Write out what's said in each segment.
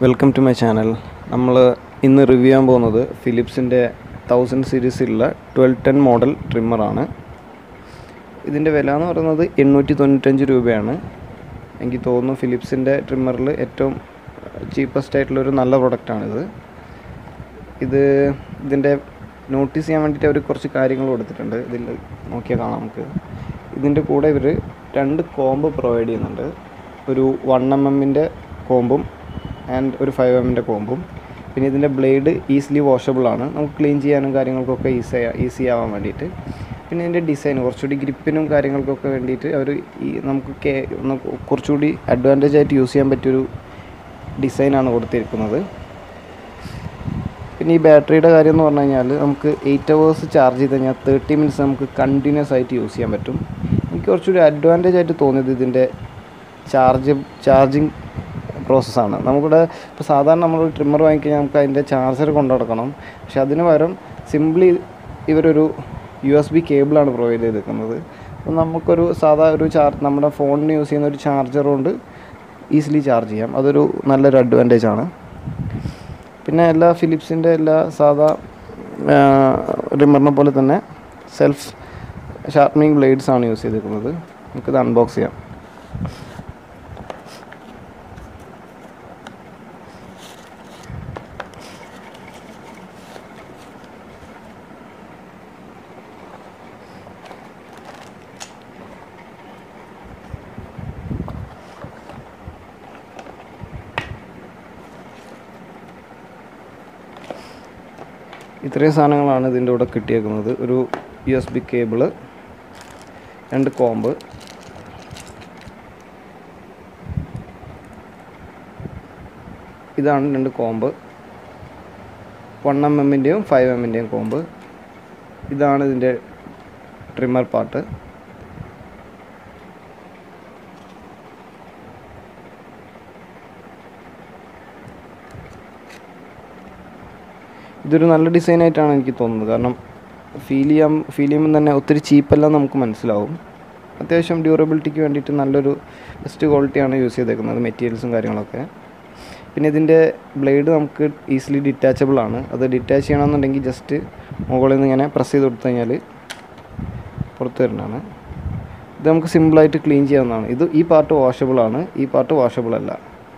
Welcome to my channel നമ്മൾ ഇന്ന് review ചെയ്യാൻ പോകുന്നത് ഫിലിപ്സിൻ്റെ തൗസൻഡ് സീരീസിലുള്ള ട്വൽവ് ടെൻ മോഡൽ ട്രിമ്മറാണ് ഇതിൻ്റെ വില എന്ന് പറയുന്നത് എണ്ണൂറ്റി തൊണ്ണൂറ്റഞ്ച് രൂപയാണ് എനിക്ക് തോന്നുന്നു ഫിലിപ്സിൻ്റെ ട്രിമ്മറിൽ ഏറ്റവും ചീപ്പസ്റ്റ് ആയിട്ടുള്ളൊരു നല്ല പ്രൊഡക്റ്റാണിത് ഇത് ഇതിൻ്റെ നോട്ടീസ് ചെയ്യാൻ വേണ്ടിയിട്ട് അവർ കുറച്ച് കാര്യങ്ങൾ കൊടുത്തിട്ടുണ്ട് ഇതിൽ നോക്കിയാൽ കാണാം നമുക്ക് ഇതിൻ്റെ കൂടെ ഇവർ രണ്ട് കോംബ് പ്രൊവൈഡ് ചെയ്യുന്നുണ്ട് ഒരു വൺ എം എമ്മിൻ്റെ കോമ്പും ആൻഡ് ഒരു ഫൈവ് എമ്മിൻ്റെ കോമ്പും പിന്നെ ഇതിൻ്റെ ബ്ലേഡ് ഈസിലി വാഷബിൾ ആണ് നമുക്ക് ക്ലീൻ ചെയ്യാനും കാര്യങ്ങൾക്കൊക്കെ ഈസി ഈസി ആവാൻ വേണ്ടിയിട്ട് പിന്നെ ഇതിൻ്റെ ഡിസൈൻ കുറച്ചുകൂടി ഗ്രിപ്പിനും കാര്യങ്ങൾക്കൊക്കെ വേണ്ടിയിട്ട് അവർ ഈ നമുക്ക് കേ ഒന്ന് കുറച്ചുകൂടി അഡ്വാൻറ്റേജ് ആയിട്ട് യൂസ് ചെയ്യാൻ പറ്റിയൊരു ഡിസൈനാണ് കൊടുത്തിരിക്കുന്നത് പിന്നെ ഈ ബാറ്ററിയുടെ കാര്യം എന്ന് പറഞ്ഞു കഴിഞ്ഞാൽ നമുക്ക് എയ്റ്റ് അവേഴ്സ് ചാർജ് ചെയ്ത് കഴിഞ്ഞാൽ തേർട്ടി മിനിറ്റ്സ് നമുക്ക് കണ്ടിന്യൂസ് ആയിട്ട് യൂസ് ചെയ്യാൻ പറ്റും എനിക്ക് കുറച്ചുകൂടി അഡ്വാൻറ്റേജ് ആയിട്ട് തോന്നിയത് ഇതിൻ്റെ ചാർജ് ചാർജിങ് പ്രോസസ്സാണ് നമുക്കിവിടെ ഇപ്പോൾ സാധാരണ നമ്മൾ ട്രിമ്മർ വാങ്ങിക്കഴിഞ്ഞാൽ നമുക്ക് അതിൻ്റെ ചാർജർ കൊണ്ടു നടക്കണം പക്ഷെ അതിന് പകരം സിംപ്ലി ഇവരൊരു യു എസ് ബി കേബിളാണ് പ്രൊവൈഡ് ചെയ്തിരിക്കുന്നത് അപ്പോൾ നമുക്കൊരു സാധാ ഒരു ചാർജ് നമ്മുടെ ഫോണിന് യൂസ് ചെയ്യുന്ന ഒരു ചാർജർ കൊണ്ട് ഈസിലി ചാർജ് ചെയ്യാം അതൊരു നല്ലൊരു അഡ്വാൻറ്റേജ് ആണ് പിന്നെ എല്ലാ ഫിലിപ്സിൻ്റെ എല്ലാ സാധാ റിമറിനെ പോലെ തന്നെ സെൽഫ് ഷാർപ്പനിങ് ബ്ലേഡ്സ് ആണ് യൂസ് ചെയ്തിരിക്കുന്നത് നമുക്കിത് അൺബോക്സ് ചെയ്യാം ഇത്രയും സാധനങ്ങളാണ് ഇതിൻ്റെ കൂടെ കിട്ടിയേക്കുന്നത് ഒരു യു എസ് ബി കേബിള് രണ്ട് കോമ്പ് ഇതാണ് രണ്ട് കോമ്പ് വൺ എം എമ്മിൻ്റെയും ഫൈവ് എമ്മിൻ്റെയും കോമ്പ് ഇതാണ് ഇതിൻ്റെ ട്രിമ്മർ പാർട്ട് ഇതൊരു നല്ല ഡിസൈൻ ആയിട്ടാണ് എനിക്ക് തോന്നുന്നത് കാരണം ഫീൽ ചെയ്യാൻ ഫീൽ ചെയ്യുമ്പോൾ തന്നെ ഒത്തിരി ചീപ്പല്ല നമുക്ക് മനസ്സിലാവും അത്യാവശ്യം ഡ്യൂറബിലിറ്റിക്ക് വേണ്ടിയിട്ട് നല്ലൊരു ബെസ്റ്റ് ക്വാളിറ്റിയാണ് യൂസ് ചെയ്തേക്കുന്നത് മെറ്റീരിയൽസും കാര്യങ്ങളൊക്കെ പിന്നെ ഇതിൻ്റെ ബ്ലേഡ് നമുക്ക് ഈസിലി ഡിറ്റാച്ചബിൾ ആണ് അത് ഡിറ്റാച്ച് ചെയ്യണമെന്നുണ്ടെങ്കിൽ ജസ്റ്റ് മുകളിൽ നിന്ന് ഇങ്ങനെ പ്രസ് ചെയ്ത് കൊടുത്തു കഴിഞ്ഞാൽ പുറത്ത് വരുന്നതാണ് ഇത് നമുക്ക് സിമ്പിളായിട്ട് ക്ലീൻ ചെയ്യാവുന്നതാണ് ഇത് ഈ പാർട്ട് വാഷബിൾ ആണ് ഈ പാർട്ട് വാഷബിൾ അല്ല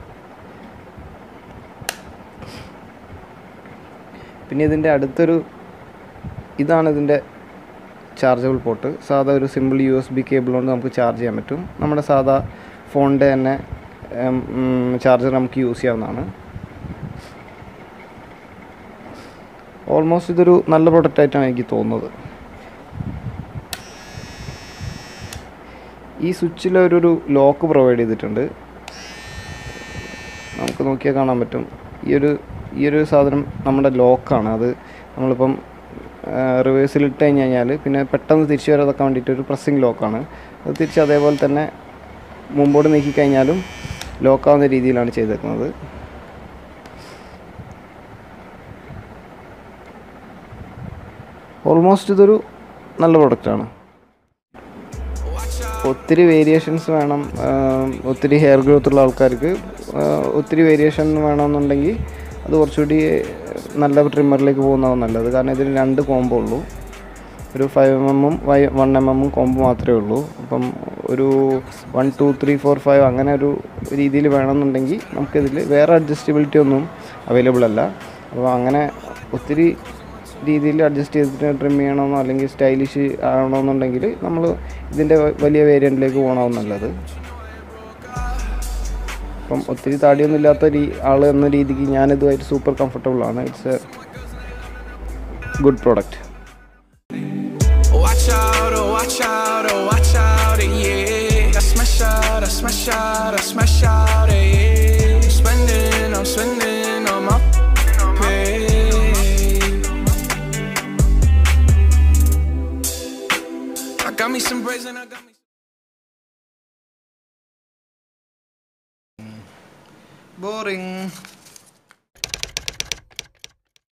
പിന്നെ ഇതിൻ്റെ അടുത്തൊരു ഇതാണ് ഇതിൻ്റെ ചാർജബിൾ പോർട്ട് സാധാ ഒരു simple U S B cable കൊണ്ട് നമുക്ക് ചാർജ് ചെയ്യാൻ പറ്റും നമ്മുടെ സാധാ ഫോണിൻ്റെ തന്നെ ചാർജർ നമുക്ക് യൂസ് ചെയ്യാവുന്നതാണ് ഓൾമോസ്റ്റ് ഇതൊരു നല്ല പ്രൊഡക്റ്റ് ആയിട്ടാണ് എനിക്ക് തോന്നുന്നത് ഈ സ്വിച്ചിൽ ഒരു ലോക്ക് പ്രൊവൈഡ് ചെയ്തിട്ടുണ്ട് നമുക്ക് നോക്കിയാൽ കാണാൻ പറ്റും ഈ ഒരു ഈ ഒരു സാധനം നമ്മുടെ ലോക്കാണ് അത് നമ്മളിപ്പം റിവേഴ്സിൽ ഇട്ട് കഴിഞ്ഞ് കഴിഞ്ഞാൽ പിന്നെ പെട്ടെന്ന് തിരിച്ചു വരാതൊക്കെ വേണ്ടിയിട്ട് ഒരു പ്രസ്സിങ് ലോക്കാണ് അത് തിരിച്ച് അതേപോലെ തന്നെ മുമ്പോട്ട് നീക്കി കഴിഞ്ഞാലും ലോക്കാവുന്ന രീതിയിലാണ് ചെയ്തേക്കുന്നത് ഓൾമോസ്റ്റ് ഇതൊരു നല്ല പ്രൊഡക്റ്റാണ് ഒത്തിരി വേരിയേഷൻസ് വേണം ഒത്തിരി ഹെയർ ഗ്രോത്ത് ഉള്ള ആൾക്കാർക്ക് ഒത്തിരി വേരിയേഷൻ വേണമെന്നുണ്ടെങ്കിൽ അത് കുറച്ചുകൂടി നല്ല ട്രിമ്മറിലേക്ക് പോകുന്നതാണ് നല്ലത് കാരണം ഇതിന് രണ്ട് കോംബോ ഉള്ളൂ ഒരു ഫൈവ് എം എമ്മും വൈ വൺ എം എമ്മും കോംബോ മാത്രമേ ഉള്ളൂ അപ്പം ഒരു one two three four five അങ്ങനെ ഒരു രീതിയിൽ വേണമെന്നുണ്ടെങ്കിൽ നമുക്കിതിൽ വേറെ അഡ്ജസ്റ്റബിലിറ്റി ഒന്നും അവൈലബിൾ അല്ല അപ്പോൾ അങ്ങനെ ഒത്തിരി രീതിയിൽ അഡ്ജസ്റ്റ് ചെയ്തിട്ട് ട്രിം ചെയ്യണമെന്നോ അല്ലെങ്കിൽ സ്റ്റൈലിഷ് ആവണമെന്നുണ്ടെങ്കിൽ നമ്മൾ ഇതിൻ്റെ വലിയ വേരിയൻറ്റിലേക്ക് പോകണമാവും നല്ലത് അപ്പം ഒത്തിരി താടിയൊന്നും ഇല്ലാത്ത രീ ആൾ എന്ന രീതിക്ക് ഞാനിതുമായിട്ട് സൂപ്പർ കംഫർട്ടബിൾ ആണ് it's a good product Watch out, oh watch out, oh watch out, yeah. I smash out, I smash out, I smash out, yeah. I'm spending, I'm spending on my pay. I got me some braids and I got me. Boring